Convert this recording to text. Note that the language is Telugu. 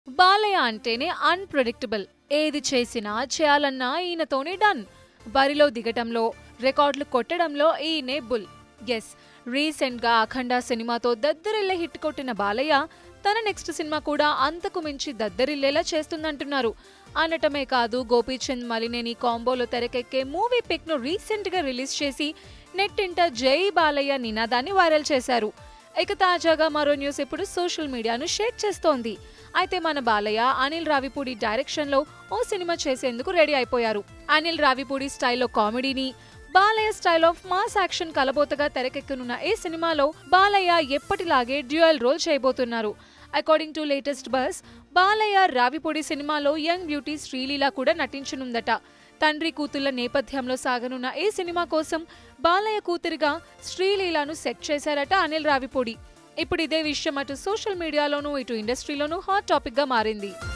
బాలయ్య అంటేనే అన్ప్రెడిక్టబుల్ ఏది చేసినా చేయాలన్నా ఈయనతోనే డన్ బరిలో దిగటంలో రికార్డులు కొట్టడంలో ఈయనే బుల్ ఎస్ రీసెంట్ గా అఖండ సినిమాతో దద్దరిల్లే హిట్ కొట్టిన బాలయ్య తన నెక్స్ట్ సినిమా కూడా అంతకు మించి దద్దరిల్లేలా చేస్తుందంటున్నారు అనటమే కాదు గోపీచంద్ మలినేని కాంబోలో తెరకెక్కే మూవీ పిక్ ను రీసెంట్ గా రిలీజ్ చేసి నెట్టింట జై బాలయ్య నినాదాన్ని వైరల్ చేశారు ఇక తాజాగా మరో న్యూస్ ఇప్పుడు సోషల్ మీడియాను షేక్ చేస్తోంది అయితే మన బాలయ్య అనిల్ రావిపూడి డైరెక్షన్ లో ఓ సినిమా చేసేందుకు రెడీ అయిపోయారు అనిల్ రావిపూడి స్టైల్లో కామెడీని Balayya style of mass action కలబోతగా తెరకెక్కనున్న ఈ సినిమాలో బాలయ్య ఎప్పటిలాగే డ్యూయల్ రోల్ చేయబోతున్నారు according to latest buzz Balayya Ravipudi సినిమాలో యంగ్ బ్యూటీ శ్రీలీల కూడా నటించనుందట తండ్రి కూతుళ్ల నేపథ్యంలో సాగనున్న ఈ సినిమా కోసం బాలయ్య కూతురిగా శ్రీలీలను సెట్ చేశారట అనిల్ రావిపూడి ఇప్పుడు ఇదే విషయం అటు సోషల్ మీడియాలోనూ ఇటు ఇండస్ట్రీలోనూ హాట్ టాపిక్ గా మారింది